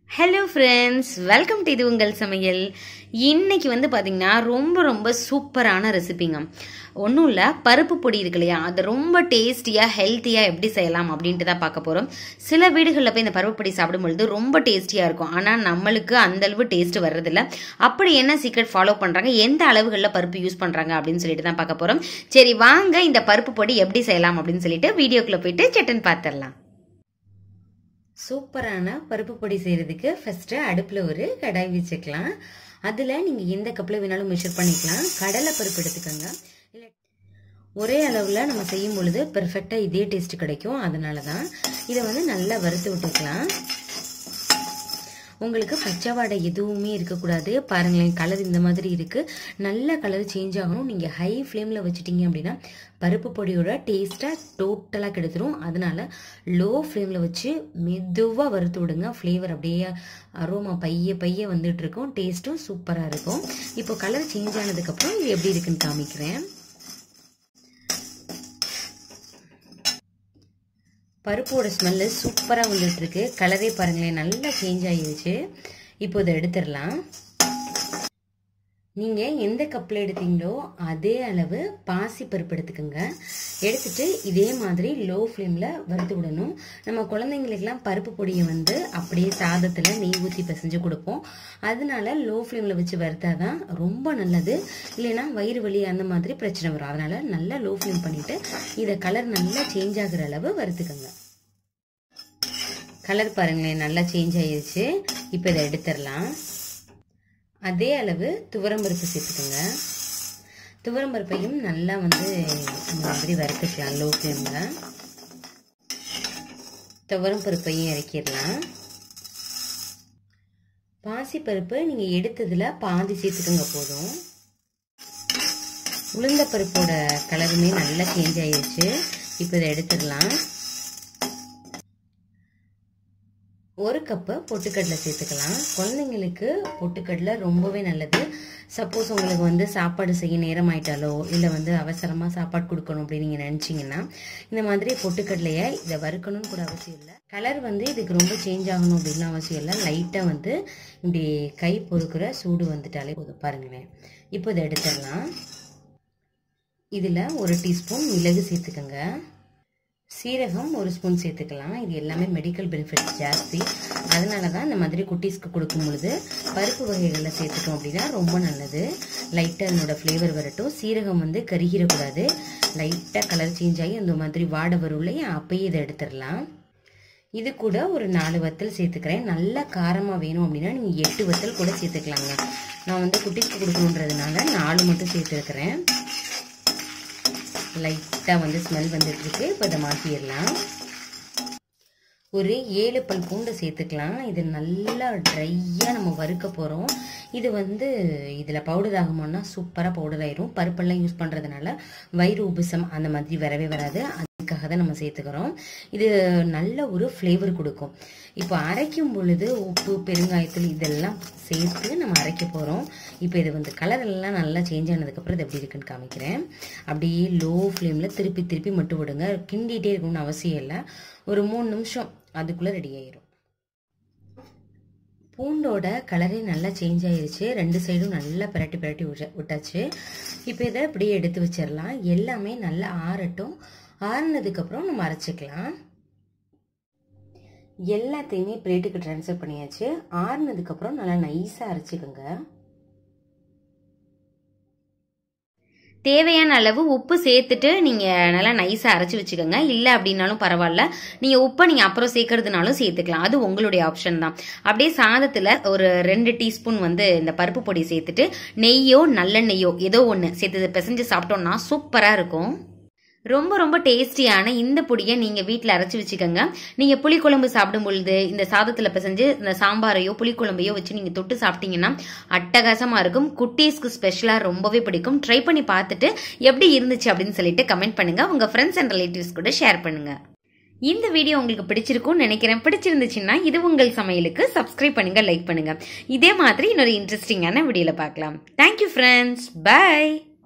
hello friends welcome to இது உங்கள் சமையல் இன்னைக்கு வந்து பார்த்தீங்கன்னா ரொம்ப ரொம்ப சூப்பரான ரெசிபிங்க ஒன்றும் இல்லை பருப்பு பொடி இருக்கு இல்லையா அதை ரொம்ப டேஸ்டியாக ஹெல்த்தியாக எப்படி செய்யலாம் அப்படின்ட்டு தான் பார்க்க போகிறோம் சில வீடுகளில் போய் இந்த பருப்பு பொடி சாப்பிடும் பொழுது ரொம்ப டேஸ்டியாக இருக்கும் ஆனால் நம்மளுக்கு அந்த அளவு டேஸ்ட் வர்றதில்ல அப்படி என்ன சீக்ரெட் ஃபாலோ பண்ணுறாங்க எந்த அளவுகளில் பருப்பு யூஸ் பண்ணுறாங்க அப்படின்னு சொல்லிட்டு தான் பார்க்க போகிறோம் சரி வாங்க இந்த பருப்பு பொடி எப்படி செய்யலாம் அப்படின்னு சொல்லிட்டு வீடியோக்குள்ளே போயிட்டு சட்டன் பார்த்துடலாம் சூப்பரான பருப்பு பொடி செய்கிறதுக்கு ஃபஸ்ட்டு அடுப்பில் ஒரு கடாய் வச்சுக்கலாம் அதில் நீங்கள் எந்த கப்பில் வேணாலும் மெஷர் பண்ணிக்கலாம் கடலை பருப்பு எடுத்துக்கோங்க இல்லை ஒரே அளவில் நம்ம செய்யும் பொழுது பெர்ஃபெக்டாக இதே டேஸ்ட் கிடைக்கும் அதனால தான் இதை வந்து நல்லா வறுத்து விட்டுக்கலாம் உங்களுக்கு பச்சை வாடை எதுவுமே இருக்கக்கூடாது பாருங்களேன் கலர் இந்த மாதிரி இருக்குது நல்ல கலர் சேஞ்ச் ஆகணும் நீங்கள் ஹை ஃப்ளேமில் வச்சுட்டீங்க அப்படின்னா பருப்பு பொடியோட டேஸ்ட்டாக டோட்டலாக கெடுத்துரும் அதனால லோ ஃப்ளேமில் வச்சு மெதுவாக வறுத்து விடுங்க ஃப்ளேவர் அப்படியே அரோமா பைய பைய வந்துட்டு இருக்கும் டேஸ்ட்டும் சூப்பராக இருக்கும் இப்போ கலர் சேஞ்ச் ஆனதுக்கப்புறம் இது எப்படி இருக்குன்னு காமிக்கிறேன் பருப்போட ஸ்மெல்லு சூப்பராக வந்துட்டு இருக்கு கலரே பாருங்களேன் நல்லா சேஞ்ச் ஆகிடுச்சு இப்போ இதை எடுத்துடலாம் நீங்கள் எந்த கப்பில் எடுத்தீங்களோ அதே அளவு பாசி பருப்பு எடுத்துக்கோங்க எடுத்துட்டு இதே மாதிரி லோ ஃப்ளேமில் வறுத்து விடணும் நம்ம குழந்தைங்களுக்கெல்லாம் பருப்பு பொடியை வந்து அப்படியே சாதத்தில் நெய் ஊற்றி பிசைஞ்சு கொடுப்போம் அதனால லோ ஃப்ளேமில் வச்சு வறுத்தா தான் ரொம்ப நல்லது இல்லைன்னா வயிறு வலி அந்த மாதிரி பிரச்சனை வரும் அதனால நல்லா லோ ஃப்ளேம் பண்ணிவிட்டு இதை கலர் நல்லா சேஞ்ச் ஆகுற அளவு வறுத்துக்கோங்க கலர் பாருங்களேன் நல்லா சேஞ்ச் ஆயிடுச்சு இப்போ இதை எடுத்துடலாம் அதே அளவு துவரம்பருப்பு சேர்த்துக்கோங்க துவரம்பருப்பையும் நல்லா வந்து இந்த மாதிரி வறுத்துக்கலாம் லோ ஃப்ளேமில் துவரம்பருப்பையும் இறக்கிடலாம் பாசிப்பருப்பு நீங்கள் எடுத்ததில் பாதி சேர்த்துக்கோங்க போதும் உளுந்த பருப்போட கலருமே நல்லா சேஞ்ச் ஆயிடுச்சு இப்போ இதை எடுத்துடலாம் ஒரு கப்பு பொட்டுக்கடலை சேர்த்துக்கலாம் குழந்தைங்களுக்கு பொட்டுக்கடலை ரொம்பவே நல்லது சப்போஸ் உங்களுக்கு வந்து சாப்பாடு செய்ய நேரம் ஆயிட்டாலோ இல்லை வந்து அவசரமாக சாப்பாடு கொடுக்கணும் அப்படின்னு நீங்கள் நினச்சிங்கன்னா இந்த மாதிரி பொட்டுக்கடலையை இதை வறுக்கணும்னு கூட அவசியம் இல்லை கலர் வந்து இதுக்கு ரொம்ப சேஞ்ச் ஆகணும் அப்படின்னு அவசியம் இல்லை லைட்டாக வந்து இப்படி கை பொறுக்கிற சூடு வந்துட்டாலே போதும் பாருங்களேன் இப்போ இதை எடுத்துடலாம் இதில் ஒரு டீஸ்பூன் மிளகு சேர்த்துக்கோங்க சீரகம் ஒரு ஸ்பூன் சேர்த்துக்கலாம் இது எல்லாமே மெடிக்கல் பெனிஃபிட்ஸ் ஜாஸ்தி அதனால தான் இந்த மாதிரி குட்டீஸ்க்கு கொடுக்கும் பொழுது பருப்பு வகைகளில் சேர்த்துட்டோம் அப்படின்னா ரொம்ப நல்லது லைட்டாக அதனோட ஃப்ளேவர் வரட்டும் சீரகம் வந்து கருகிடக்கூடாது லைட்டாக கலர் சேஞ்ச் ஆகி அந்த மாதிரி வாடை வரும் இல்லையா அப்பயே இதை எடுத்துடலாம் இது கூட ஒரு நாலு வத்தல் சேர்த்துக்கிறேன் நல்லா காரமாக வேணும் அப்படின்னா நீங்கள் எட்டு வத்தல் கூட சேர்த்துக்கலாங்க நான் வந்து குட்டீஸ்க்கு கொடுக்கணுன்றதுனால நாலு மட்டும் சேர்த்துருக்கிறேன் லைட்டாக வந்து ஸ்மெல் வந்துட்டுருக்கு இப்போ இதை மாற்றிடலாம் ஒரு ஏழு பல் பூண்டை சேர்த்துக்கலாம் இது நல்லா ட்ரையாக நம்ம வறுக்க போகிறோம் இது வந்து இதில் பவுடர் ஆகுமானா சூப்பராக பவுடர் ஆயிரும் பருப்பெல்லாம் யூஸ் பண்ணுறதுனால வயிறு உபசம் அந்த மாதிரி வரவே வராது அதுக்காக தான் நம்ம சேர்த்துக்கிறோம் இது நல்ல ஒரு ஃப்ளேவர் கொடுக்கும் இப்போ அரைக்கும் பொழுது உப்பு பெருங்காயத்தூள் இதெல்லாம் சேர்த்து நம்ம அரைக்க போகிறோம் இப்போ இது வந்து கலர் எல்லாம் நல்லா சேஞ்ச் ஆனதுக்கப்புறம் இது எப்படி இருக்குன்னு காமிக்கிறேன் அப்படியே லோ ஃப்ளேமில் திருப்பி திருப்பி மட்டும் விடுங்க கிண்டிகிட்டே இருக்கணும்னு அவசியம் இல்லை ஒரு மூணு நிமிஷம் அதுக்குள்ளே ரெடி ஆயிரும் பூண்டோட கலரே நல்லா சேஞ்ச் ஆயிருச்சு ரெண்டு சைடும் நல்லா பிரட்டி பிரட்டி விட்டாச்சு இப்போ இதை இப்படியே எடுத்து வச்சிடலாம் எல்லாமே நல்லா ஆறட்டும் ஆறுனதுக்கப்புறம் நம்ம அரைச்சிக்கலாம் எல்லாத்தையுமே பிளேட்டுக்கு ட்ரான்ஸ்ஃபர் பண்ணியாச்சு ஆறுனதுக்கப்புறம் நல்லா நைஸாக அரைச்சிக்கோங்க தேவையான அளவு உப்பு சேர்த்துட்டு நீங்கள் நல்லா நைஸாக அரைச்சி வச்சுக்கோங்க இல்லை அப்படின்னாலும் பரவாயில்ல நீங்கள் உப்பை நீங்கள் அப்புறம் சேர்க்கறதுனாலும் சேர்த்துக்கலாம் அது உங்களுடைய ஆப்ஷன் தான் அப்படியே சாதத்தில் ஒரு ரெண்டு டீஸ்பூன் வந்து இந்த பருப்பு பொடி சேர்த்துட்டு நெய்யோ நல்லெண்ணெய்யோ ஏதோ ஒன்று சேர்த்து பிசைஞ்சு சாப்பிட்டோம்னா சூப்பராக இருக்கும் ரொம்ப ரொம்ப டேஸ்டியான இந்த பொடியை நீங்கள் வீட்டில் அரைச்சி வச்சுக்கோங்க நீங்கள் புளிக்குழம்பு சாப்பிடும் பொழுது இந்த சாதத்தில் பிசைஞ்சு இந்த சாம்பாரையோ புளிக்குழம்பையோ வச்சு நீங்கள் தொட்டு சாப்பிட்டீங்கன்னா அட்டகாசமாக இருக்கும் குட்டீஸ்க்கு ஸ்பெஷலாக ரொம்பவே பிடிக்கும் ட்ரை பண்ணி பார்த்துட்டு எப்படி இருந்துச்சு அப்படின்னு சொல்லிட்டு கமெண்ட் பண்ணுங்க உங்கள் ஃப்ரெண்ட்ஸ் அண்ட் ரிலேட்டிவ்ஸ் கூட ஷேர் பண்ணுங்க இந்த வீடியோ உங்களுக்கு பிடிச்சிருக்கும்னு நினைக்கிறேன் பிடிச்சிருந்துச்சுன்னா இது உங்கள் சமையலுக்கு சப்ஸ்கிரைப் பண்ணுங்க லைக் பண்ணுங்க இதே மாதிரி இன்னொரு இன்ட்ரெஸ்டிங்கான வீடியோவில் பார்க்கலாம் தேங்க்யூ ஃப்ரெண்ட்ஸ் பாய்